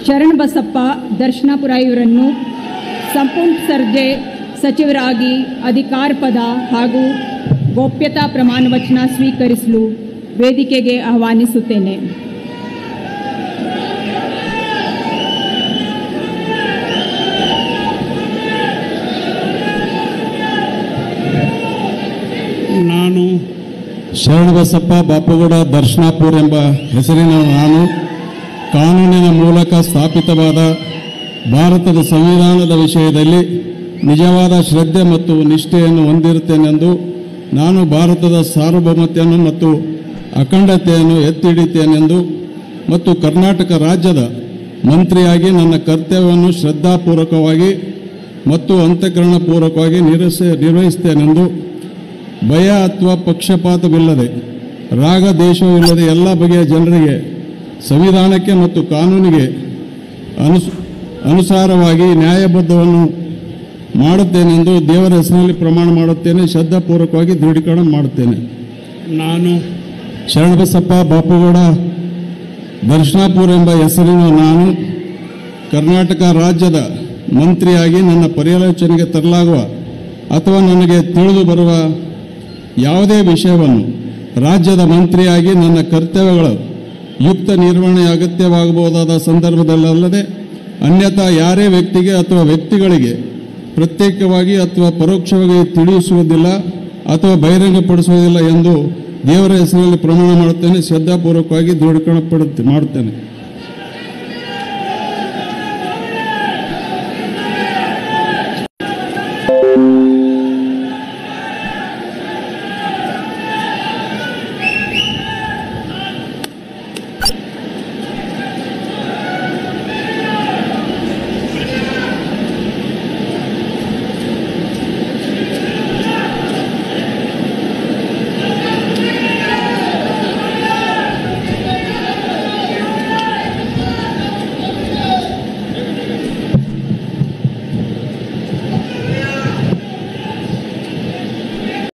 ಶರಣಬಸಪ್ಪ ದರ್ಶನಾಪುರ ಇವರನ್ನು ಸಂಪುಟ ಸರ್ಜೆ ಸಚಿವರಾಗಿ ಅಧಿಕಾರ ಪದ ಹಾಗೂ ಗೋಪ್ಯತಾ ಪ್ರಮಾಣ ವಚನ ಸ್ವೀಕರಿಸಲು ವೇದಿಕೆಗೆ ಆಹ್ವಾನಿಸುತ್ತೇನೆ ನಾನು ಶರಣಬಸಪ್ಪ ಬಾಪುಗೌಡ ದರ್ಶನಾಪುರ್ ಎಂಬ ಹೆಸರಿನ ನಾನು ಕಾನೂನಿನ ಮೂಲಕ ಸ್ಥಾಪಿತವಾದ ಭಾರತದ ಸಂವಿಧಾನದ ವಿಷಯದಲ್ಲಿ ನಿಜವಾದ ಶ್ರದ್ಧೆ ಮತ್ತು ನಿಷ್ಠೆಯನ್ನು ಹೊಂದಿರುತ್ತೇನೆಂದು ನಾನು ಭಾರತದ ಸಾರ್ವಭೌಮತೆಯನ್ನು ಮತ್ತು ಅಖಂಡತೆಯನ್ನು ಎತ್ತಿ ಹಿಡಿತೇನೆಂದು ಮತ್ತು ಕರ್ನಾಟಕ ರಾಜ್ಯದ ಮಂತ್ರಿಯಾಗಿ ನನ್ನ ಕರ್ತವ್ಯವನ್ನು ಶ್ರದ್ಧಾಪೂರ್ವಕವಾಗಿ ಮತ್ತು ಅಂತಃಕರಣಪೂರ್ವಕವಾಗಿ ನಿರ್ವಹಿಸ ನಿರ್ವಹಿಸ್ತೇನೆಂದು ಭಯ ಅಥವಾ ಪಕ್ಷಪಾತವಿಲ್ಲದೆ ರಾಗ ದೇಶವಿಲ್ಲದೆ ಎಲ್ಲ ಬಗೆಯ ಜನರಿಗೆ ಸಂವಿಧಾನಕ್ಕೆ ಮತ್ತು ಕಾನೂನಿಗೆ ಅನುಸ್ ಅನುಸಾರವಾಗಿ ನ್ಯಾಯಬದ್ಧವನ್ನು ಮಾಡುತ್ತೇನೆಂದು ದೇವರ ಹೆಸರಿನಲ್ಲಿ ಪ್ರಮಾಣ ಮಾಡುತ್ತೇನೆ ಶ್ರದ್ಧಾಪೂರ್ವಕವಾಗಿ ದೃಢೀಕರಣ ಮಾಡುತ್ತೇನೆ ನಾನು ಶರಣಬಸಪ್ಪ ಬಾಪುಗೌಡ ದರ್ಶನಾಪುರ ಎಂಬ ಹೆಸರಿನ ನಾನು ಕರ್ನಾಟಕ ರಾಜ್ಯದ ಮಂತ್ರಿಯಾಗಿ ನನ್ನ ಪರ್ಯಾಲೋಚನೆಗೆ ತರಲಾಗುವ ಅಥವಾ ನನಗೆ ತಿಳಿದು ಬರುವ ಯಾವುದೇ ವಿಷಯವನ್ನು ರಾಜ್ಯದ ಮಂತ್ರಿಯಾಗಿ ನನ್ನ ಕರ್ತವ್ಯಗಳ ಯುಕ್ತ ನಿರ್ವಹಣೆ ಅಗತ್ಯವಾಗಬಹುದಾದ ಸಂದರ್ಭದಲ್ಲದೆ ಅನ್ಯಥಾ ಯಾರೇ ವ್ಯಕ್ತಿಗೆ ಅಥವಾ ವ್ಯಕ್ತಿಗಳಿಗೆ ಪ್ರತ್ಯೇಕವಾಗಿ ಅಥವಾ ಪರೋಕ್ಷವಾಗಿ ತಿಳಿಸುವುದಿಲ್ಲ ಅಥವಾ ಬಹಿರಂಗಪಡಿಸುವುದಿಲ್ಲ ಎಂದು ದೇವರ ಹೆಸರಿನಲ್ಲಿ ಪ್ರಮಾಣ ಮಾಡುತ್ತೇನೆ ಶ್ರದ್ಧಾಪೂರ್ವಕವಾಗಿ ದೃಢೀಕರಣ ಪಡುತ್ತೆ ಮಾಡುತ್ತೇನೆ